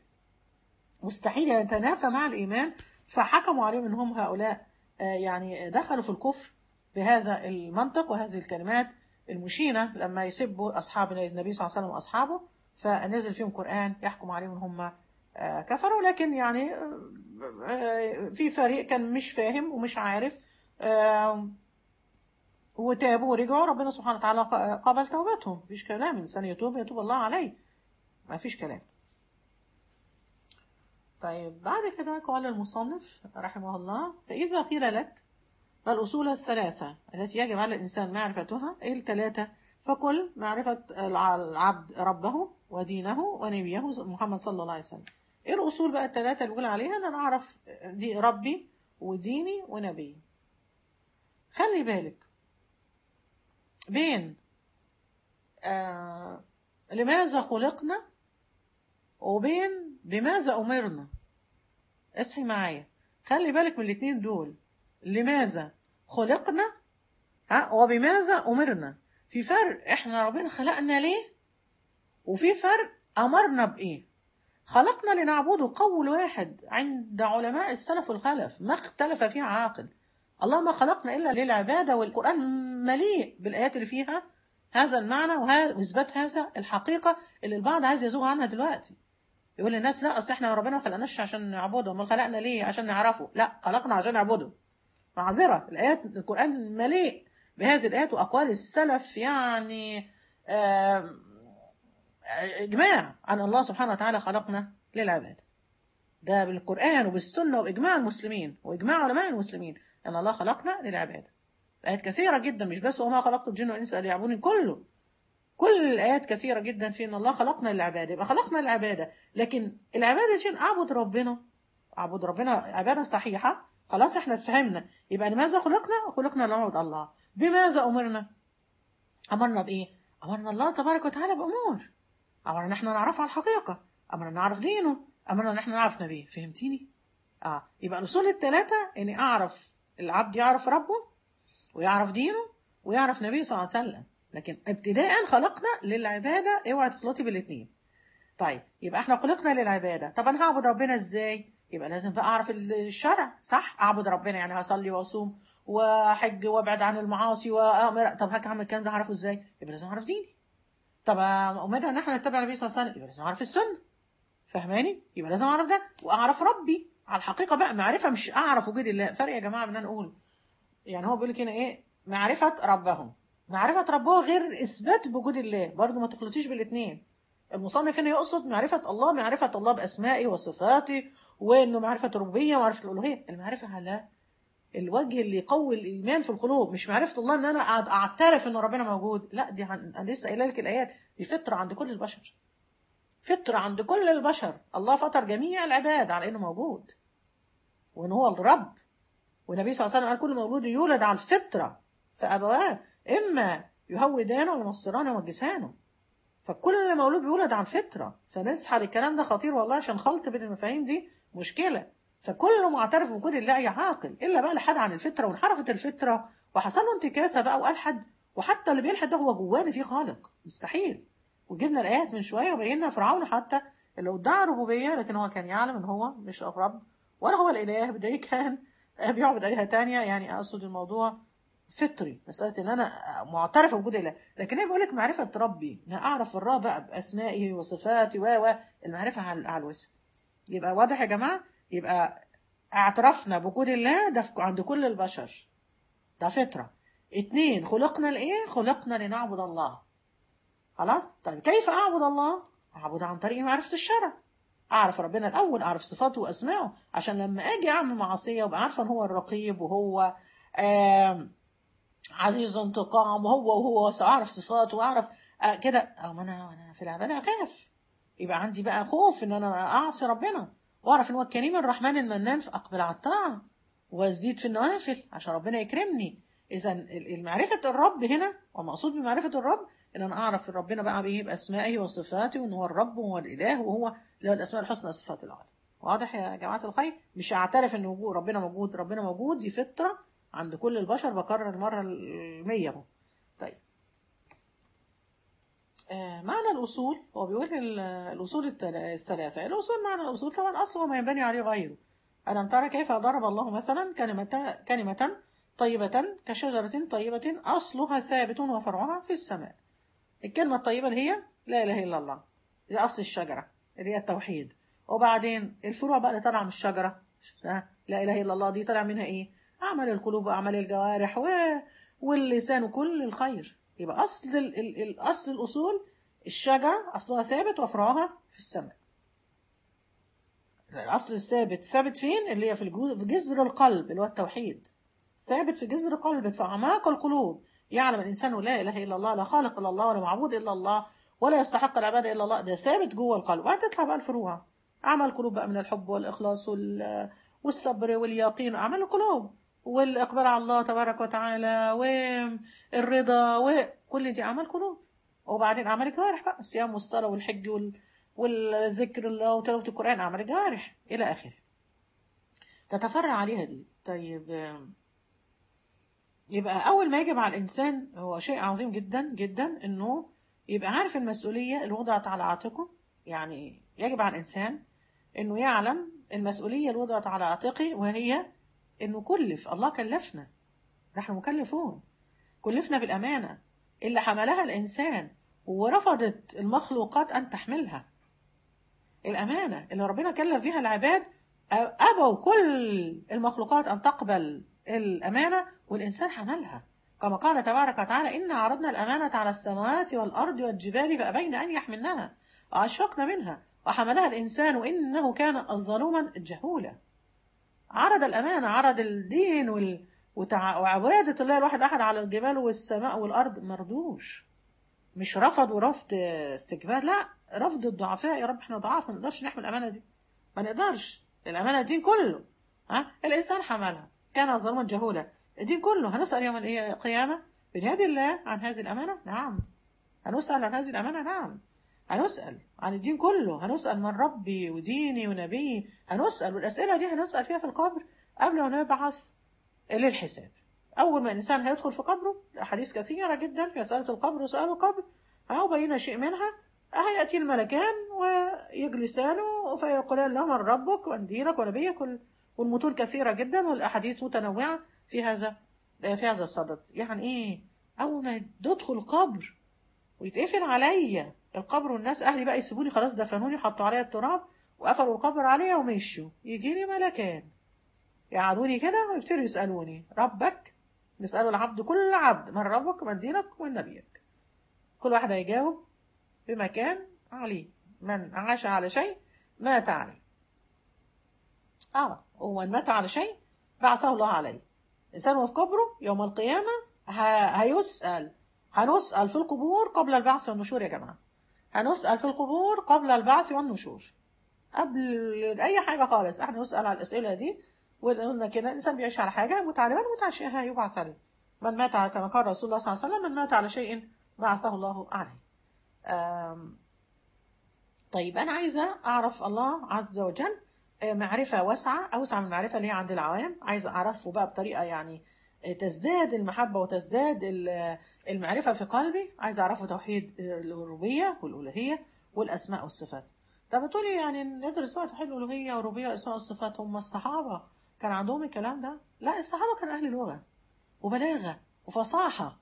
مستحيل يتنافى مع الايمان فحكموا عليهم ان هم هؤلاء آه، يعني دخلوا في الكفر بهذا المنطق وهذه الكلمات المشينه لما يسبوا اصحاب النبي صلى الله عليه وسلم واصحابه فنزل فيهم قران يحكم عليهم ان هم آه، كفروا لكن يعني آه، آه، في فريق كان مش فاهم ومش عارف آه، وتابوا ورجعوا ربنا سبحانه وتعالى ق- قبل توبتهم مفيش كلام الانسان يتوب يتوب الله عليه ما فيش كلام طيب بعد كده قال المصنف رحمه الله فإذا قيل لك ما الأصول الثلاثة التي يجب على الإنسان معرفتها إيه الثلاثة فقل معرفة الع- العبد ربه ودينه ونبيه محمد صلى الله عليه وسلم إيه الأصول بقى الثلاثة اللي بيقول عليها أن أنا أعرف دي ربي وديني ونبيي خلي بالك بين آه لماذا خلقنا وبين بماذا أمرنا اصحي معايا خلي بالك من الاتنين دول لماذا خلقنا ها وبماذا أمرنا في فرق احنا ربنا خلقنا ليه وفي فرق أمرنا بإيه خلقنا لنعبده قول واحد عند علماء السلف والخلف ما اختلف فيه عاقل الله ما خلقنا إلا للعبادة والقرآن مليء بالآيات اللي فيها هذا المعنى وهذا- وإثبات هذا الحقيقة اللي البعض عايز يزوغ عنها دلوقتي يقول للناس لا اصل احنا ربنا ما خلقناش عشان نعبده امال خلقنا ليه عشان نعرفه لا خلقنا عشان نعبده معذره الايات القران مليء بهذه الايات واقوال السلف يعني آم، اجماع عن الله سبحانه وتعالى خلقنا للعباده ده بالقران وبالسنه واجماع المسلمين واجماع علماء المسلمين ان الله خلقنا للعباده ايات كثيره جدا مش بس وما خلقت الجن والانس الا ليعبدون كله كل الآيات كثيرة جدا في إن الله خلقنا للعبادة يبقى خلقنا للعبادة لكن العبادة عشان أعبد ربنا أعبد ربنا عبادة صحيحة خلاص احنا فهمنا يبقى لماذا خلقنا؟ خلقنا لنعبد الله بماذا أمرنا؟ أمرنا بإيه؟ أمرنا الله تبارك وتعالى بأمور أمرنا إن احنا نعرف على الحقيقة أمرنا نعرف دينه أمرنا إن احنا نعرف نبيه فهمتيني؟ آه يبقى الأصول الثلاثة إني أعرف العبد يعرف ربه ويعرف دينه ويعرف نبيه صلى الله عليه وسلم لكن ابتداء خلقنا للعبادة اوعي تخلطي بالاثنين طيب يبقى احنا خلقنا للعبادة طب انا هعبد ربنا ازاي يبقى لازم بقى اعرف الشرع صح اعبد ربنا يعني هصلي واصوم واحج وابعد عن المعاصي وامر طب هعمل الكلام ده هعرفه ازاي يبقى لازم اعرف ديني طب امرنا ان احنا نتبع النبي صلى الله عليه وسلم يبقى لازم اعرف السنه فاهماني يبقى لازم اعرف ده واعرف ربي على الحقيقه بقى معرفه مش اعرف وجود الله فرق يا جماعه من ان نقول يعني هو بيقول لك هنا ايه معرفه ربهم معرفة ربه غير إثبات بوجود الله برضو ما تخلطيش بالاثنين المصنف هنا يقصد معرفة الله معرفة الله بأسمائه وصفاته وإنه معرفة الربوبية ومعرفة الألوهية المعرفة على الوجه اللي يقوي الإيمان في القلوب مش معرفة الله إن أنا أعت- أعترف إن ربنا موجود لا دي عن... أنا لسه قايله لك الآيات دي فطرة عند كل البشر فطرة عند كل البشر الله فطر جميع العباد على إنه موجود وان هو الرب والنبي صلى الله عليه وسلم قال كل مولود يولد على الفطره فابواه اما يهودانه وينصرانه ويمجسانه فكل مولود بيولد على الفطره فنصحى للكلام ده خطير والله عشان خلط بين المفاهيم دي مشكله فكله معترف بوجود الله يا عاقل الا بقى لحد عن الفطره وانحرفت الفطره وحصل له انتكاسه بقى والحد وحتى اللي بيلحد ده هو جواه إن في خالق مستحيل وجبنا الايات من شويه وبينا فرعون حتى اللي ادعى ربوبيه لكن هو كان يعلم ان هو مش الرب ولا هو الاله بدايه كان بيعبد الهه تانية يعني اقصد الموضوع فطري مساله ان انا معترفه بوجود اله لكن هي بيقول لك معرفه ربي ان اعرف الله بقى باسمائه وصفاته و و المعرفه على على الوسع يبقى واضح يا جماعه يبقى اعترافنا بوجود الله ده في- عند كل البشر ده فطره اتنين خلقنا لايه خلقنا لنعبد الله خلاص طيب كيف اعبد الله اعبد عن طريق معرفه الشرع اعرف ربنا الاول اعرف صفاته واسمائه عشان لما اجي اعمل معصيه وابقى عارفه ان هو الرقيب وهو آم عزيز انتقام وهو وهو اعرف صفاته واعرف آه كده او ما انا انا في العباده اخاف يبقى عندي بقى خوف ان انا اعصي ربنا واعرف ان هو الكريم الرحمن المنان فاقبل على الطاعه وازيد في النوافل عشان ربنا يكرمني اذا المعرفه الرب هنا ومقصود بمعرفه الرب ان انا اعرف ربنا بقى بايه باسمائه وصفاته وان هو الرب وهو الاله وهو له الاسماء الحسنى والصفات العلى واضح يا جماعه الخير مش هعترف ان وجود ربنا موجود ربنا موجود دي فطره عند كل البشر بكرر المره المية اهو طيب آه، معنى الأصول هو بيقول ال- الأصول التل- الثلاثة الأصول معنى الأصول طبعا أصل وما ينبني عليه غيره ألم ترى كيف ضرب الله مثلا كلمة كلمة طيبة كشجرة طيبة أصلها ثابت وفرعها في السماء الكلمة الطيبة اللي هي لا إله إلا الله دي أصل الشجرة اللي هي التوحيد وبعدين الفروع بقى اللي طالعة من الشجرة لا لا إله إلا الله دي طالع منها إيه أعمال القلوب وأعمال الجوارح و... واللسان وكل الخير يبقى أصل ال... ال... الأصل الأصول الشجرة أصلها ثابت وفرعها في السماء الأصل الثابت ثابت فين اللي هي في الجو- في جذر القلب اللي هو التوحيد ثابت في جذر قلبك في أعماق القلوب يعلم الإنسان لا إله إلا الله لا خالق إلا الله ولا معبود إلا الله ولا يستحق العبادة إلا الله ده ثابت جوه القلب وهتطلع بقى الفروع أعمال القلوب بقى من الحب والإخلاص وال... والصبر واليقين أعمال القلوب والإقبال على الله تبارك وتعالى والرضا وكل دي أعمال قلوب وبعدين أعمال الجوارح بقى الصيام والصلاة والحج وال... والذكر الله وتلاوة القرآن أعمال الجوارح إلى آخره تتفرع عليها دي طيب آم، يبقى أول ما يجب على الإنسان هو شيء عظيم جدا جدا إنه يبقى عارف المسؤولية اللي وضعت على عاتقه يعني يجب على الإنسان إنه يعلم المسؤولية اللي وضعت على عاتقه وهي إنه كلف الله كلفنا نحن مكلفون كلفنا بالأمانة اللي حملها الإنسان ورفضت المخلوقات أن تحملها الأمانة اللي ربنا كلف فيها العباد أبوا كل المخلوقات أن تقبل الأمانة والإنسان حملها كما قال تبارك وتعالى إنا عرضنا الأمانة على السماوات والأرض والجبال فأبين أن يحملنها وأشفقن منها وحملها الإنسان إنه كان ظلوما جهولا عرض الأمانة عرض الدين وال... وتع... وعبادة الله الواحد أحد على الجبال والسماء والأرض مردوش مش رفض ورفض استكبار لا رفض الضعفاء يا رب احنا ضعاف ما نقدرش نحمل الأمانة دي ما نقدرش الأمانة الدين كله ها الإنسان حملها كان ظلما جهولا الدين كله هنسأل يوم القيامة بنياد الله عن هذه الأمانة نعم هنسأل عن هذه الأمانة نعم هنسأل عن الدين كله هنسأل من ربي وديني ونبيي هنسأل والأسئلة دي هنسأل فيها في القبر قبل ما نبعث للحساب أول ما الإنسان هيدخل في قبره أحاديث كثيرة جدا في مسألة القبر وسؤال القبر أو بين شيء منها هيأتي الملكان ويجلسان فيقولان له من ربك ومن دينك ونبيك والمتون كثيرة جدا والأحاديث متنوعة في هذا في هذا الصدد يعني إيه أول ما تدخل القبر ويتقفل عليا القبر والناس أهلي بقى يسيبوني خلاص دفنوني حطوا عليا التراب وقفلوا القبر عليا ومشوا يجي لي ملكان يقعدوني كده ويبتدوا يسألوني ربك يسألوا العبد كل عبد من ربك من دينك ومن نبيك كل واحد هيجاوب بمكان عليه من عاش على شيء مات عليه اه ومن مات على شيء بعثه الله عليه الإنسان وفي قبره يوم القيامة هيسأل هنسأل في القبور قبل البعث والنشور يا جماعة هنسأل في القبور قبل البعث والنشور قبل أي حاجة خالص احنا نسأل على الأسئلة دي وقلنا كده الانسان بيعيش على حاجه يموت عليها ويموت على شيء يبعث عليه من مات على كما قال رسول الله صلى الله عليه وسلم من مات على شيء بعثه الله عليه آم، طيب انا عايزه اعرف الله عز وجل آه، معرفه واسعه اوسع من المعرفه اللي هي عند العوام عايزه اعرفه بقى بطريقه يعني آه، تزداد المحبه وتزداد ال- المعرفه في قلبي عايزه اعرفه توحيد الربوبيه والالوهيه والاسماء والصفات طب تقولي يعني ندرس بقى توحيد الالوهيه والربوبيه والاسماء والصفات هم الصحابه كان عندهم الكلام ده لا الصحابه كانوا اهل لغه وبلاغه وفصاحه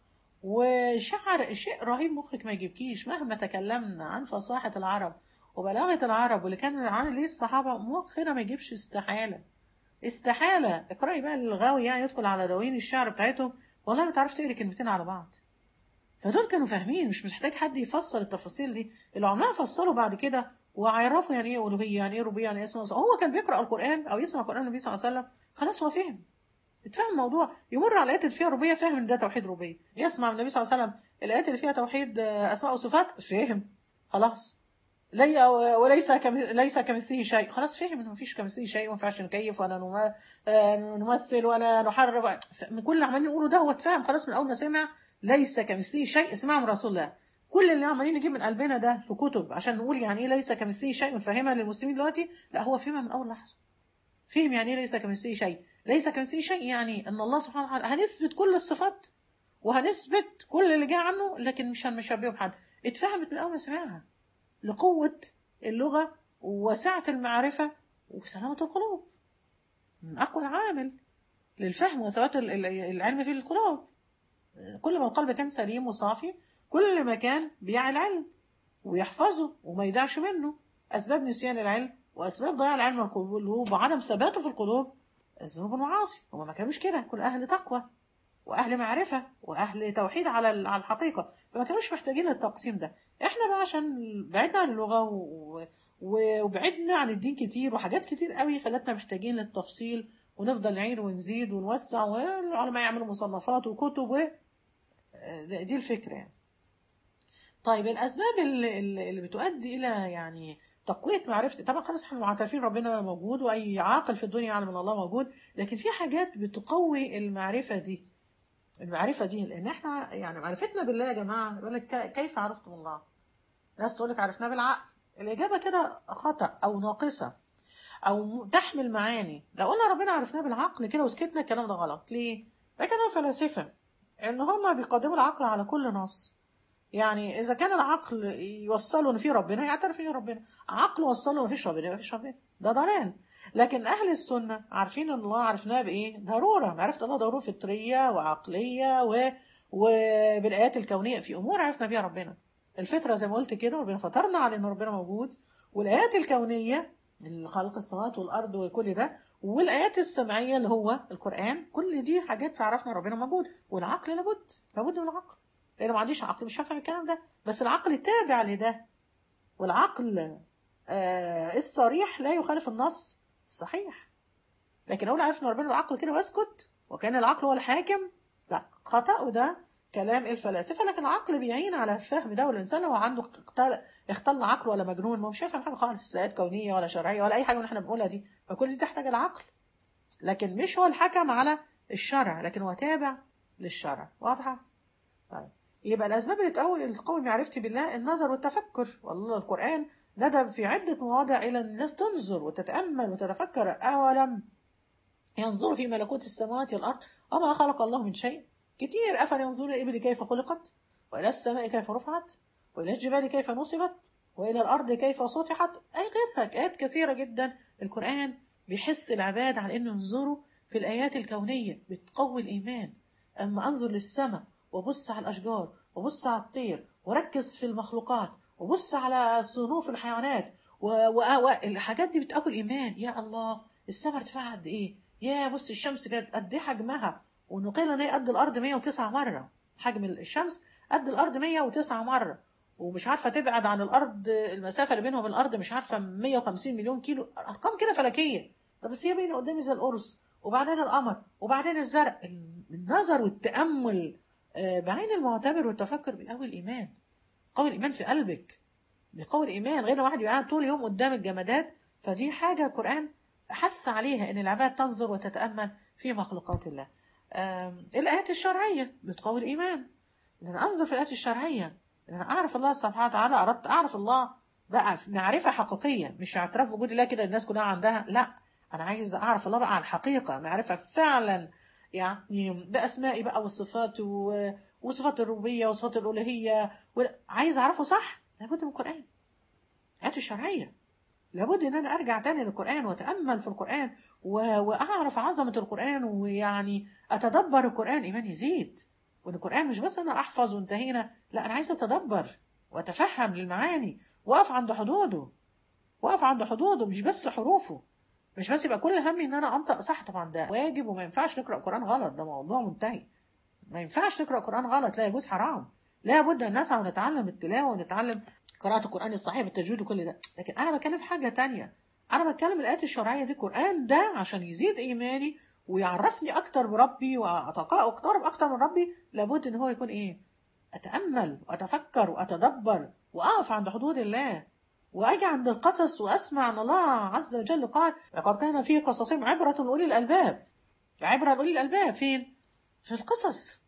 وشعر شيء رهيب مخك ما يجيبكيش مهما تكلمنا عن فصاحه العرب وبلاغه العرب واللي كان عن ليه الصحابه مخنا ما يجيبش استحاله استحاله اقراي بقى الغاوي يعني يدخل على دواوين الشعر بتاعتهم والله ما تعرف تقري كلمتين على بعض فدول كانوا فاهمين مش محتاج حد يفسر التفاصيل دي العلماء فسروا بعد كده وعرفوا يعني ايه الوهيه يعني ايه ربوبيه يعني ايه اسمه هو كان بيقرا القران او يسمع قران النبي صلى الله عليه وسلم خلاص هو فهم اتفهم الموضوع يمر على الايات اللي فيها ربوبيه فاهم ان ده توحيد ربوبيه يسمع من النبي صلى الله عليه وسلم الايات اللي فيها توحيد آه، اسماء وصفات فهم خلاص لي وليس كم... ليس كمثله شيء خلاص فهم انه مفيش كمثله شيء وما ينفعش نكيف ولا نما... آه، نمثل ولا نحرف ف- من كل اللي عمالين نقوله ده هو اتفهم خلاص من اول ما سمع ليس كمثله شيء اسمع من رسول الله كل اللي عمالين نجيب من قلبنا ده في كتب عشان نقول يعني ايه ليس كمثله شيء ونفهمها للمسلمين دلوقتي لا هو فهمها من اول لحظه فهم يعني ايه ليس كمثله شيء ليس كمثله شيء يعني ان الله سبحانه وتعالى هنثبت كل الصفات وهنثبت كل اللي جاء عنه لكن مش هنشبهه بحد اتفهمت من اول ما سمعها لقوه اللغه وسعه المعرفه وسلامه القلوب من اقوى العامل للفهم وثبات ال- ال- العلم في القلوب كل ما القلب كان سليم وصافي كل ما كان بيعي العلم ويحفظه وما يدعش منه أسباب نسيان العلم وأسباب ضياع العلم من القلوب وعدم ثباته في القلوب الذنوب والمعاصي هما ما كانوش كده كل أهل تقوى وأهل معرفة وأهل توحيد على ال- على الحقيقة فما كانوش محتاجين التقسيم ده احنا بقى عشان بعدنا عن اللغة و... و- وبعدنا عن الدين كتير وحاجات كتير قوي خلتنا محتاجين للتفصيل ونفضل نعيد ونزيد ونوسع والعلماء يعملوا مصنفات وكتب و... ده- دي الفكرة يعني طيب الأسباب اللي, اللي اللي بتؤدي إلى يعني تقوية معرفة طبعا خلاص احنا معترفين ربنا موجود وأي عاقل في الدنيا يعلم أن الله موجود لكن في حاجات بتقوي المعرفة دي المعرفة دي لأن احنا يعني معرفتنا بالله يا جماعة يقول لك ك- كيف عرفتم الله؟ ناس تقول لك عرفناه بالعقل الإجابة كده خطأ أو ناقصة أو م- تحمل معاني لو قلنا ربنا عرفناه بالعقل كده وسكتنا الكلام ده غلط ليه؟ ده كلام الفلاسفة إن هما بيقدموا العقل على كل نص يعني إذا كان العقل يوصله إن في ربنا يعترف إن ربنا عقل وصله إن فيش ربنا يبقى فيش ربنا ده ضلال لكن أهل السنة عارفين إن الله عرفناه بإيه؟ ضرورة معرفة الله ضرورة فطرية وعقلية و... وبالآيات الكونية في أمور عرفنا بيها ربنا الفطرة زي ما قلت كده ربنا فطرنا على إن ربنا موجود والآيات الكونية خلق السماوات والأرض وكل ده والآيات السمعية اللي هو القرآن كل دي حاجات تعرفنا ربنا موجود والعقل لابد لابد من العقل لأنه ما عنديش عقل مش هفهم الكلام ده بس العقل تابع لده والعقل آه الصريح لا يخالف النص الصحيح لكن أقول عارف إن ربنا بالعقل كده واسكت وكان العقل هو الحاكم لا خطأ وده كلام الفلاسفة لكن العقل بيعين على الفهم ده والإنسان لو عنده اختل, اختل عقل ولا مجنون ما هو مش هيفهم حاجة خالص لا آيات كونية ولا شرعية ولا أي حاجة من اللي احنا بنقولها دي فكل دي تحتاج العقل لكن مش هو الحكم على الشرع لكن هو تابع للشرع واضحة؟ طيب يبقى الأسباب اللي تقوي اللي تقوي معرفتي بالله النظر والتفكر والله القرآن ندب في عدة مواضع إلى الناس تنظر وتتأمل وتتفكر أولم ينظروا في ملكوت السماوات والأرض وما خلق الله من شيء كتير أفلا ينظرون إلى الإبل كيف خلقت وإلى السماء كيف رفعت وإلى الجبال كيف نصبت وإلى الأرض كيف سطحت أي غيرها آيات كثيرة جدا القرآن بيحس العباد على إنه ينظروا في الآيات الكونية بتقوي الإيمان أما أنظر للسماء وبص على الأشجار وبص على الطير وركز في المخلوقات وبص على صنوف الحيوانات والحاجات دي بتقوي الإيمان يا الله السماء ارتفاعها قد إيه يا بص الشمس كانت قد إيه حجمها ونقيل إن هي قد الأرض 109 مرة حجم الشمس قد الأرض 109 مرة ومش عارفة تبعد عن الأرض المسافة اللي بينهم وبين الأرض مش عارفة 150 مليون كيلو أرقام كده فلكية طب بس هي بين قدامي زي القرص وبعدين القمر وبعدين الزرع النظر والتأمل بعين المعتبر والتفكر بيقوي الإيمان قوي الإيمان في قلبك بيقوي الإيمان غير واحد يبقى قاعد طول يوم قدام الجمادات فدي حاجة القرآن حس عليها ان العباد تنظر وتتامل في مخلوقات الله آم، الايات الشرعيه بتقوي الايمان ان انا انظر في الايات الشرعيه ان انا اعرف الله سبحانه وتعالى اردت اعرف الله بقى في معرفه حقيقيه مش اعتراف وجود الله كده الناس كلها عندها لا انا عايز اعرف الله بقى على الحقيقه معرفه فعلا يعني باسمائي بقى وصفاته و- وصفات الربوبيه وصفات الالوهيه و- عايز اعرفه صح لابد من القران الايات الشرعيه لابد ان انا ارجع تاني للقران واتامل في القران و... واعرف عظمه القران ويعني اتدبر القران ايمان يزيد وان القران مش بس انا احفظ وانتهينا لا انا عايز اتدبر واتفهم للمعاني واقف عند حدوده واقف عند حدوده مش بس حروفه مش بس يبقى كل همي ان انا انطق صح طبعا ده واجب وما ينفعش نقرا قران غلط ده موضوع منتهي ما ينفعش نقرا قران غلط لا يجوز حرام لا بد ان نسعى ونتعلم التلاوه ونتعلم قراءه القران الصحيح بالتجويد وكل ده لكن انا بتكلم في حاجه تانية انا بتكلم الايات الشرعيه دي القران ده عشان يزيد ايماني ويعرفني اكتر بربي واقترب اكتر من ربي لابد ان هو يكون ايه اتامل واتفكر واتدبر واقف عند حدود الله واجي عند القصص واسمع ان الله عز وجل قال لقد كان في قصصهم عبره لاولي الالباب عبره لاولي الالباب فين في القصص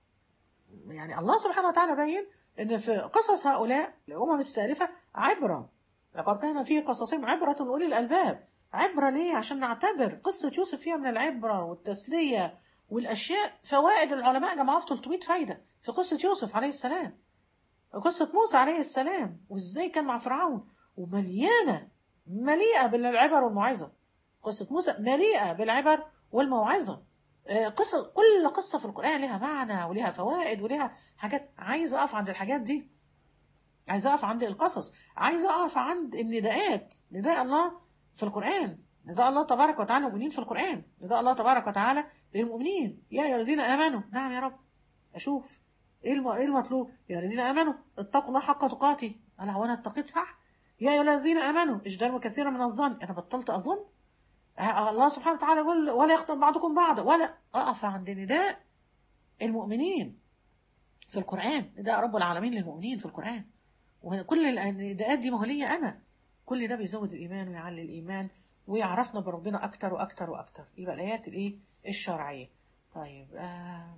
يعني الله سبحانه وتعالى بين ان في قصص هؤلاء الامم السالفه عبره لقد كان في قصصهم عبره لاولي الالباب عبره ليه عشان نعتبر قصه يوسف فيها من العبره والتسليه والاشياء فوائد العلماء جمعوها في 300 فايده في قصه يوسف عليه السلام وقصه موسى عليه السلام وازاي كان مع فرعون ومليانه مليئه بالعبر والموعظه قصه موسى مليئه بالعبر والموعظه آه، قصة كل قصة في القرآن لها معنى ولها فوائد ولها حاجات عايز أقف عند الحاجات دي عايز أقف عند القصص عايز أقف عند النداءات نداء الله في القرآن نداء الله تبارك وتعالى للمؤمنين في القرآن نداء الله تبارك وتعالى للمؤمنين يا أيها الذين آمنوا نعم يا رب أشوف إيه الم- إيه المطلوب يا الذين آمنوا اتقوا الله حق تقاته ألا هو أنا اتقيت صح يا أيها الذين آمنوا اجتنبوا كثيرا من الظن أنا بطلت أظن آه، الله سبحانه وتعالى يقول ولا يخطب بعضكم بعضا ولا أقف عند نداء المؤمنين في القرآن نداء رب العالمين للمؤمنين في القرآن وكل النداءات دي ما هو ليا أنا كل ده بيزود الإيمان ويعلي الإيمان ويعرفنا بربنا أكتر وأكتر وأكتر يبقى الآيات الإيه الشرعية طيب آه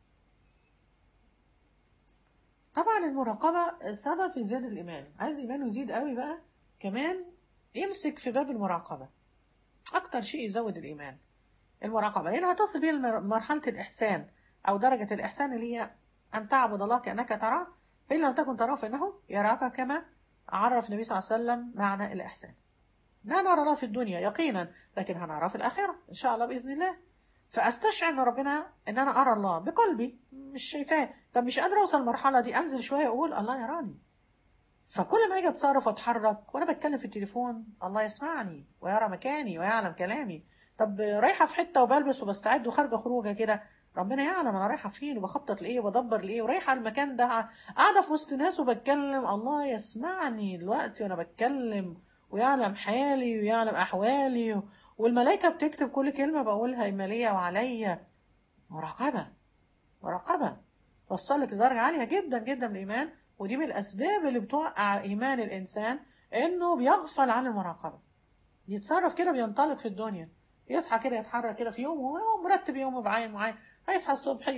طبعا المراقبة سبب في زيادة الإيمان عايز إيمانه يزيد قوي بقى كمان يمسك في باب المراقبة أكتر شيء يزود الإيمان المراقبة لأنها تصل بيه لمر- مرحلة الإحسان أو درجة الإحسان اللي هي أن تعبد الله كأنك تراه فإن لم تكن تراه فإنه يراك كما عرف النبي صلى الله عليه وسلم معنى الإحسان لا نرى الله في الدنيا يقينا لكن هنراه في الآخرة إن شاء الله بإذن الله فأستشعر من ربنا إن أنا أرى الله بقلبي مش شايفاه طب مش قادرة أوصل المرحلة دي أنزل شوية أقول الله يراني فكل ما اجي اتصرف واتحرك وانا بتكلم في التليفون الله يسمعني ويرى مكاني ويعلم كلامي طب رايحه في حته وبلبس وبستعد وخارجه خروجه كده ربنا يعلم انا رايحه فين وبخطط لايه وبدبر لايه ورايحه المكان ده قاعده في وسط ناس وبتكلم الله يسمعني دلوقتي وانا بتكلم ويعلم حالي ويعلم احوالي والملائكه بتكتب كل كلمه بقولها اما ليا وعليا مراقبه مراقبه توصلك لدرجه عاليه جدا جدا من الايمان ودي من الأسباب اللي بتوقع إيمان الإنسان إنه بيغفل عن المراقبة يتصرف كده بينطلق في الدنيا يصحى كده يتحرك كده في يومه هو مرتب يومه بعين معين هيصحى الصبح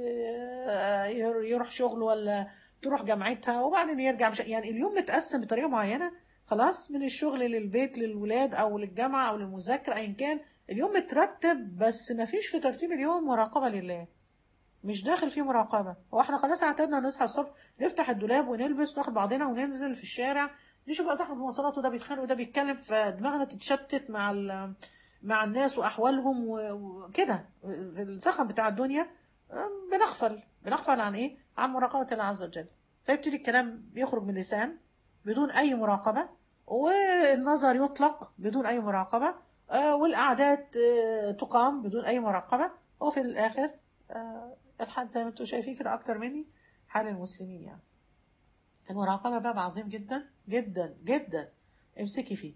ي- يروح شغله ولا تروح جامعتها وبعدين يرجع مش يعني اليوم متقسم بطريقة معينة خلاص من الشغل للبيت للولاد أو للجامعة أو للمذاكرة أيا كان اليوم مترتب بس مفيش في ترتيب اليوم مراقبة لله مش داخل فيه مراقبة هو احنا خلاص اعتدنا نصحى الصبح نفتح الدولاب ونلبس ناخد بعضنا وننزل في الشارع نشوف بقى زحمة المواصلات وده بيتخانق وده بيتكلم فدماغنا تتشتت مع ال- مع الناس واحوالهم و- وكده في الزخم بتاع الدنيا أم، بنغفل بنغفل عن ايه عن مراقبة الله عز وجل فيبتدي الكلام يخرج من اللسان بدون اي مراقبة والنظر يطلق بدون اي مراقبة آه، والقعدات آه، تقام بدون اي مراقبة وفي الاخر آه، الحال زي ما انتم شايفين كده اكتر مني حال المسلمين يعني المراقبة باب عظيم جدا جدا جدا امسكي فيه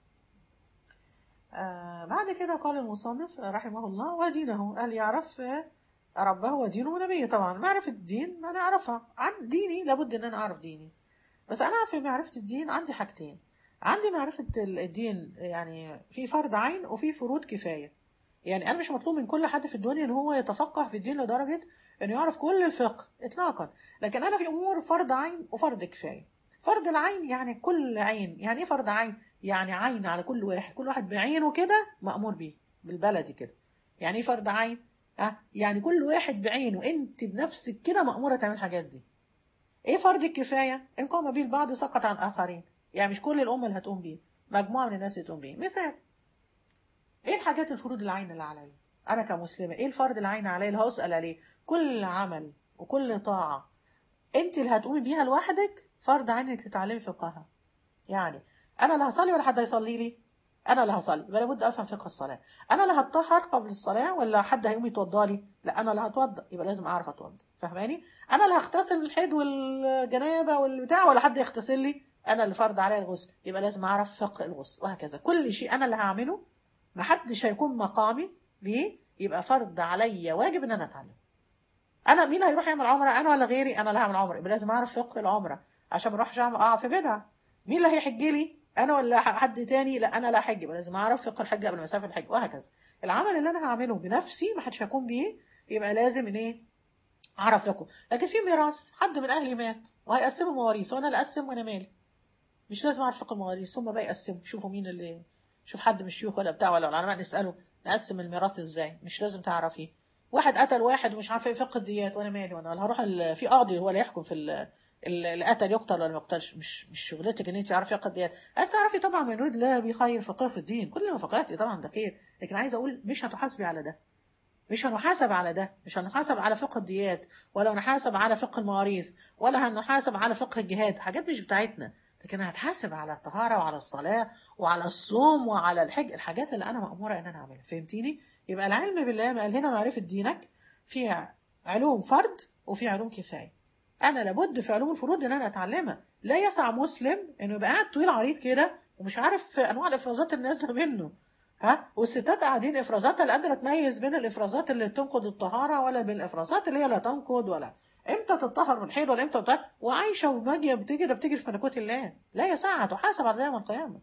آه بعد كده قال المصنف رحمه الله ودينه قال يعرف آه، ربه ودينه ونبيه طبعا معرفة الدين ما نعرفها عن ديني لابد ان انا اعرف ديني بس انا في معرفة الدين عندي حاجتين عندي معرفة ال- الدين يعني في فرض عين وفي فروض كفاية يعني أنا مش مطلوب من كل حد في الدنيا إن هو يتفقه في الدين لدرجة إنه يعرف كل الفقه إطلاقا لكن أنا في أمور فرض عين وفرض كفاية فرض العين يعني كل عين يعني إيه فرض عين؟ يعني عين على كل واحد كل واحد بعينه كده مأمور بيه بالبلدي كده يعني إيه فرض عين؟ أه؟ يعني كل واحد بعينه أنت بنفسك كده مأمورة تعمل الحاجات دي ايه فرض الكفايه ان قام به البعض سقط عن اخرين يعني مش كل الامه اللي هتقوم بيه مجموعه من الناس اللي تقوم بيه مثال ايه الحاجات الفروض العين اللي عليا انا كمسلمه ايه الفرض العين عليا اللي هسال عليه كل عمل وكل طاعه انت اللي هتقومي بيها لوحدك فرض عين انك تتعلمي فقهها يعني انا اللي هصلي ولا حد هيصلي لي انا اللي هصلي يبقى لابد افهم فقه الصلاه انا اللي هتطهر قبل الصلاه ولا حد هيقوم يتوضى لي لا انا اللي هتوضى يبقى لازم اعرف اتوضى فاهماني انا اللي هغتسل الحيض والجنابه والبتاع ولا حد يغتسل لي انا اللي فرض عليا الغسل يبقى لازم اعرف فقه الغسل وهكذا كل شيء انا اللي هعمله محدش هيكون مقامي ليه يبقى فرض عليا واجب ان انا اتعلم انا مين هيروح يعمل عمره انا ولا غيري انا اللي هعمل عمره يبقى لازم اعرف فقه العمره عشان ما اروحش أعمل- اقع في بدعه مين اللي هيحج لي انا ولا ح- حد تاني لا انا لا احج يبقى لازم اعرف فقه الحج قبل ما اسافر الحج وهكذا العمل اللي انا هعمله بنفسي ما حدش هيقوم بيه يبقى لازم ان ايه اعرف فقه لكن في ميراث حد من اهلي مات وهيقسموا مواريث وانا اللي اقسم وانا مالي مش لازم اعرف فقه المواريث هم بقى يقسموا شوفوا مين اللي شوف حد من الشيوخ ولا بتاع ولا العلماء نساله نقسم الميراث ازاي مش لازم تعرفي واحد قتل واحد ومش عارف ايه فقه الديات وانا مالي وانا هروح ال- في قاضي هو اللي يحكم في ال- ال- اللي قتل يقتل ولا ما يقتلش مش مش شغلتك ان انت تعرفي فقه الديات عايز تعرفي طبعا من يريد الله بخير فقه في الدين كل ما فقهتي طبعا ده خير لكن عايز اقول مش هتحاسبي على ده مش هنحاسب على ده مش هنحاسب على فقه الديات ولا هنحاسب على فقه المواريث ولا هنحاسب على فقه الجهاد حاجات مش بتاعتنا لكن هتحاسب على الطهارة وعلى الصلاة وعلى الصوم وعلى الحج الحاجات اللي أنا مأمورة إن أنا أعملها فهمتيني؟ يبقى العلم بالله ما قال هنا معرفة دينك في علوم فرد وفي علوم كفاية أنا لابد في علوم الفروض إن أنا أتعلمها لا يسع مسلم إنه يبقى قاعد طويل عريض كده ومش عارف أنواع الإفرازات اللي نازلة منه ها والستات قاعدين افرازاتها لا قادره تميز بين الافرازات اللي تنقض الطهاره ولا بين الافرازات اللي هي لا تنقض ولا امتى تطهر من الحيض ولا امتى تطهر وعايشه وماجيه بتجري بتجري في ملكوت الله لا يسعها تحاسب على يوم القيامه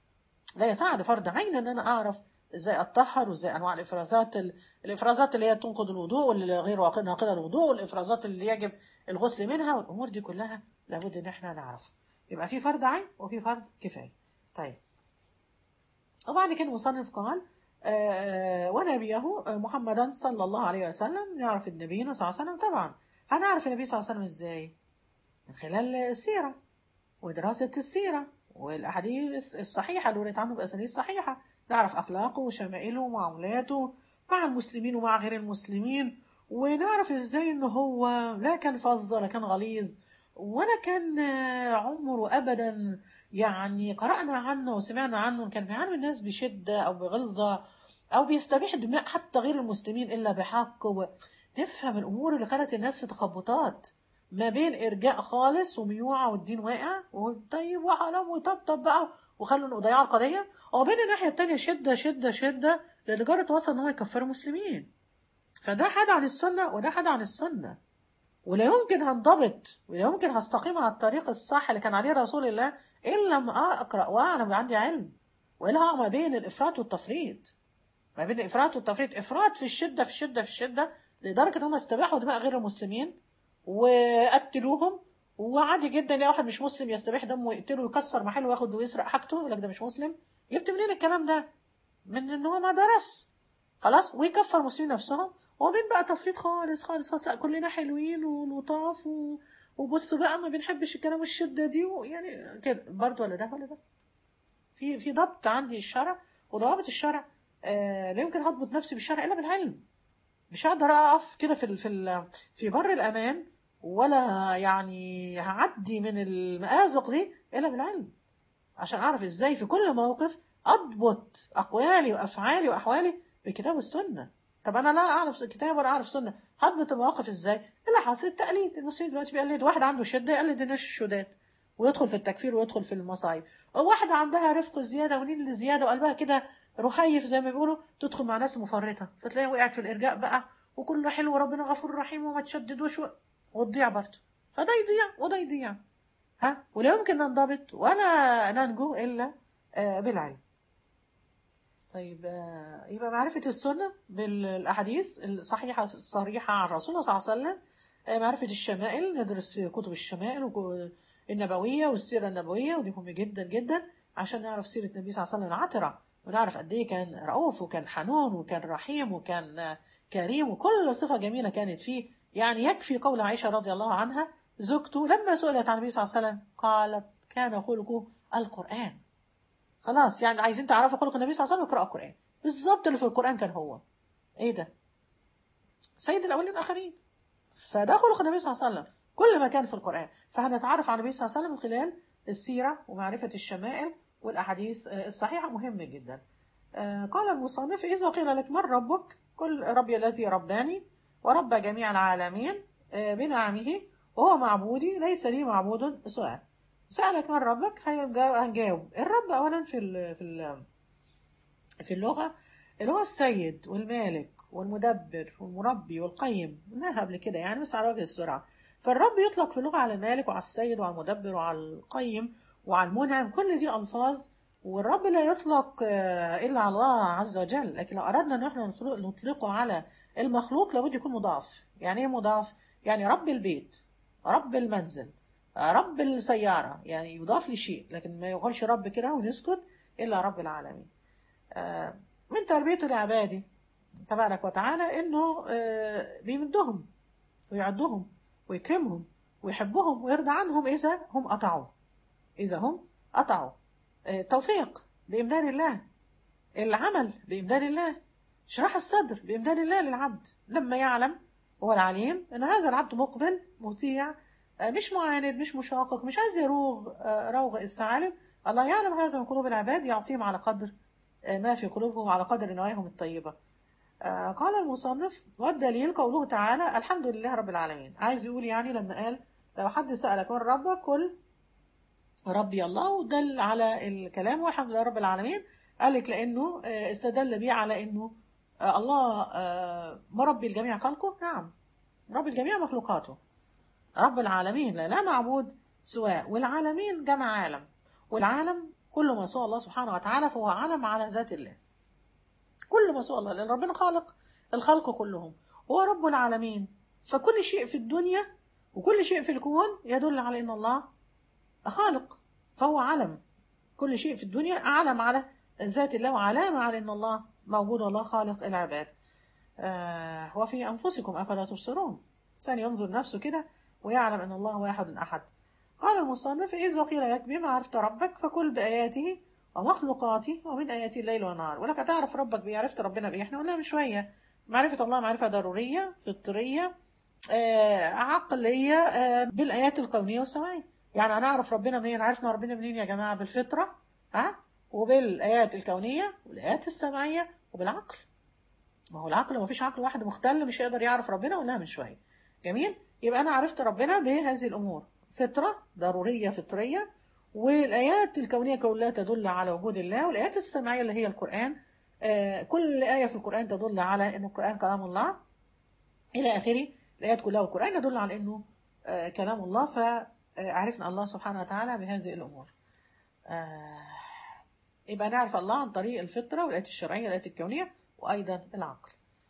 لا يسعها ده فرض عين ان انا اعرف ازاي اتطهر وازاي انواع الافرازات ال- الافرازات اللي هي تنقض الوضوء واللي غير واقع- ناقضه الوضوء والافرازات اللي يجب الغسل منها والامور دي كلها لابد ان احنا نعرفها يبقى في فرض عين وفي فرض كفايه طيب وبعد كده المصنف قال آه، ونبيه آه، محمدا صلى الله عليه وسلم نعرف النبي صلى الله عليه وسلم طبعا هنعرف النبي صلى الله عليه وسلم ازاي من خلال السيرة ودراسة السيرة والأحاديث الصحيحة اللي ورد عنه بأسانيد صحيحة نعرف أخلاقه وشمائله ومعاملاته مع المسلمين ومع غير المسلمين ونعرف ازاي ان هو لا كان فظ ولا كان غليظ ولا كان آه، عمره ابدا يعني قرأنا عنه وسمعنا عنه إن كان بيعامل الناس بشدة أو بغلظة أو بيستبيح دماء حتى غير المسلمين إلا بحق ونفهم الأمور اللي خلت الناس في تخبطات ما بين إرجاء خالص وميوعة والدين واقع وطيب وحرام وطبطب بقى وخلوا إنه ضياع القضية وبين الناحية التانية شدة شدة شدة لدرجة وصل إن هو يكفر المسلمين فده حد عن السنة وده حد عن السنة ولا يمكن هنضبط ولا يمكن هستقيم على الطريق الصح اللي كان عليه رسول الله إن لم أقرأ وأعلم عندي علم وإلا هقع ما بين الإفراط والتفريط ما بين الإفراط والتفريط إفراط في الشدة في الشدة في الشدة لدرجة إن هم استباحوا دماء غير المسلمين وقتلوهم وعادي جدا يلاقي واحد مش مسلم يستبيح دمه ويقتله ويكسر محله وياخد ويسرق حاجته يقول لك ده مش مسلم جبت منين الكلام ده؟ من إن هو ما درس خلاص ويكفر المسلمين نفسهم وبين بقى تفريط خالص خالص خالص لا كلنا حلوين ولطاف و... وبصوا بقى ما بنحبش الكلام الشدة دي ويعني كده برضه ولا ده ولا ده في في ضبط عندي الشرع وضوابط الشرع آه لا يمكن هضبط نفسي بالشرع الا بالعلم مش هقدر اقف كده في ال في ال في بر الامان ولا يعني هعدي من المآزق دي الا بالعلم عشان اعرف ازاي في كل موقف اضبط اقوالي وافعالي واحوالي بكتاب السنه طب انا لا اعرف كتاب ولا اعرف سنه هضبط المواقف ازاي اللي حاصل التقليد المسلمين دلوقتي بيقلد واحد عنده شده يقلد الناس الشداد ويدخل في التكفير ويدخل في المصايب واحده عندها رفق زياده ونيل زياده وقلبها كده رهيف زي ما بيقولوا تدخل مع ناس مفرطه فتلاقيها وقعت في الارجاء بقى وكله حلو وربنا غفور رحيم وما تشددوش و- وتضيع برضه فده يضيع وده يضيع ها ولا يمكن ننضبط ولا ننجو إلا آه، بالعلم طيب آه، يبقى معرفة السنة بالأحاديث الصحيحة الصريحة عن الرسول صلى الله عليه وسلم آه، معرفة الشمائل ندرس في كتب الشمائل وك- النبوية والسيرة النبوية ودي مهم جدا جدا عشان نعرف سيرة النبي صلى الله عليه وسلم العطرة ونعرف قد إيه كان رؤوف وكان حنون وكان رحيم وكان آه، كريم وكل صفة جميلة كانت فيه يعني يكفي قول عائشة رضي الله عنها زوجته لما سئلت عن النبي صلى الله عليه وسلم قالت كان خلقه القرآن خلاص يعني عايزين تعرفوا خلق النبي صلى الله عليه وسلم اقرأوا القرآن بالظبط اللي في القرآن كان هو ايه ده سيد الأولين والآخرين فده خلق النبي صلى الله عليه وسلم كل ما كان في القرآن فهنتعرف على النبي صلى الله عليه وسلم من خلال السيرة ومعرفة الشمائل والأحاديث آه، الصحيحة مهم جدا آه، قال المصنف إذا قيل لك من ربك قل ربي الذي رباني ورب جميع العالمين آه، بنعمه وهو معبودي ليس لي معبود سؤال سألك من ربك هنجا- هنجاوب الرب أولا في ال في ال في اللغة اللي هو السيد والمالك والمدبر والمربي والقيم قلناها قبل كده يعني بس على وجه السرعة فالرب يطلق في اللغة على المالك وعلى السيد وعلى المدبر وعلى القيم وعلى المنعم كل دي ألفاظ والرب لا يطلق آه، إلا على الله عز وجل لكن لو أردنا أن احنا نطلق- نطلقه على المخلوق لابد يكون مضاف يعني إيه مضاف؟ يعني رب البيت رب المنزل آه، رب السيارة يعني يضاف لشيء لكن ما يقولش رب كده ونسكت إلا رب العالمين آه، من تربيته لعباده تبارك وتعالى انه آه، بيمدهم ويعدهم ويكرمهم ويحبهم ويرضى عنهم اذا هم اطاعوه اذا هم اطاعوا آه، توفيق بامداد الله العمل بامداد الله شرح الصدر بامداد الله للعبد لما يعلم هو العليم ان هذا العبد مقبل مطيع آه، مش معاند مش مشاقق مش عايز يروغ آه، روغ الثعالب الله يعلم هذا من قلوب العباد يعطيهم على قدر آه، ما في قلوبهم على قدر نواياهم الطيبة آه، قال المصنف والدليل قوله تعالى الحمد لله رب العالمين عايز يقول يعني لما قال لو حد سألك من ربك قل ربي الله ودل على الكلام والحمد لله رب العالمين قال لك لأنه آه، استدل بيه على أنه آه، الله آه، مربي الجميع خلقه نعم رب الجميع مخلوقاته رب العالمين لا, لا معبود سواه والعالمين جمع عالم والعالم كل ما سوى الله سبحانه وتعالى فهو علم على ذات الله كل ما سوى الله لأن ربنا خالق الخلق كلهم هو رب العالمين فكل شيء في الدنيا وكل شيء في الكون يدل على أن الله خالق فهو علم كل شيء في الدنيا علم على ذات الله وعلامة على أن الله موجود والله خالق العباد آه وفي أنفسكم أفلا تبصرون ثاني ينظر نفسه كده ويعلم أن الله واحد أحد قال المصنف إذ وقيل لك بما عرفت ربك فكل بآياته ومخلوقاته ومن آياته الليل والنهار ولك تعرف ربك بيه عرفت ربنا بيه احنا قلنا من شوية معرفة الله معرفة ضرورية فطرية آه عقلية آه بالآيات الكونية والسماوية يعني أنا أعرف ربنا منين عرفنا ربنا منين يا جماعة بالفطرة ها وبالآيات الكونية والآيات السمعية وبالعقل ما هو العقل ما فيش عقل واحد مختل مش هيقدر يعرف ربنا قلناها من شوية جميل يبقى أنا عرفت ربنا بهذه الأمور فطرة ضرورية فطرية والآيات الكونية كلها تدل على وجود الله والآيات السمعية اللي هي القرآن آه كل آية في القرآن تدل على أن القرآن كلام الله إلى آخره الآيات كلها والقرآن يدل على أنه آه كلام الله فعرفنا الله سبحانه وتعالى بهذه الأمور آه يبقى نعرف الله عن طريق الفطرة والآيات الشرعية والآيات الكونية وأيضا العقل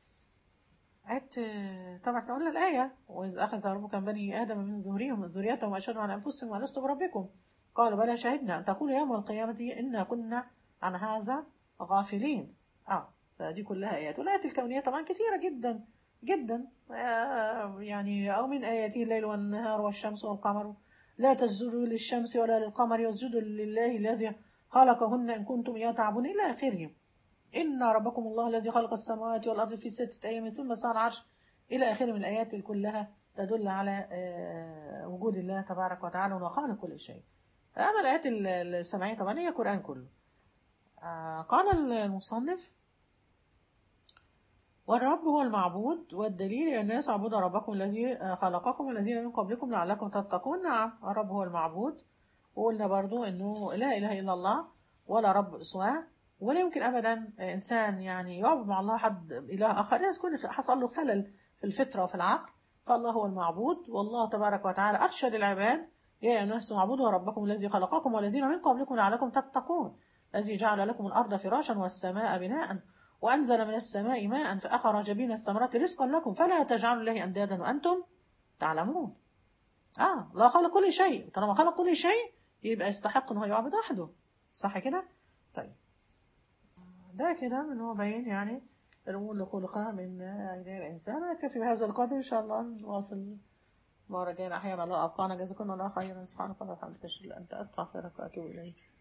آيات طبعا احنا قلنا الآية وإذ أخذ ربك من بني آدم من ظهورهم من ذريتهم وأشهدوا على أنفسهم ولست بربكم قالوا بلى شهدنا أن تقولوا يوم القيامة إنا كنا عن هذا غافلين اه فدي كلها آيات والآيات الكونية طبعا كثيرة جدا جدا آه يعني أو من آياته الليل والنهار والشمس والقمر لا تسجدوا للشمس ولا للقمر واسجدوا لله الذي خلقهن إن كنتم إياه تعبون إلى آخره إن ربكم الله الذي خلق السماوات والأرض في ستة أيام ثم استوى على العرش إلى آخره من الآيات كلها تدل على آه وجود الله تبارك وتعالى وخالق كل شيء أما الآيات السمعية طبعا هي القرآن كله آه قال المصنف والرب هو المعبود والدليل يا الناس اعبدوا ربكم الذي خلقكم والذين من قبلكم لعلكم تتقون نعم الرب هو المعبود وقلنا برضو انه لا اله الا الله ولا رب سواه ولا يمكن ابدا انسان يعني يعبد مع الله حد اله اخر لازم يكون حصل له خلل في الفطره وفي العقل فالله هو المعبود والله تبارك وتعالى ارشد العباد يا أيها الناس اعبدوا ربكم الذي خلقكم والذين من قبلكم لعلكم تتقون الذي جعل لكم الأرض فراشا والسماء بناء وأنزل من السماء ماء فأخرج به من الثمرات رزقا لكم فلا تجعلوا الله أندادا وأنتم تعلمون اه الله خلق كل شيء طالما خلق كل شيء يبقى يستحق ان هو يعبد وحده صح كده طيب ده كده من هو بين يعني الامور اللي خلقها من ايدي الانسان نكتفي بهذا القدر ان شاء الله نواصل المره الجايه احيانا الله ابقانا جزاكم الله خيرا سبحانك اللهم وبحمدك اشهد ان لا اله الا انت استغفرك واتوب اليك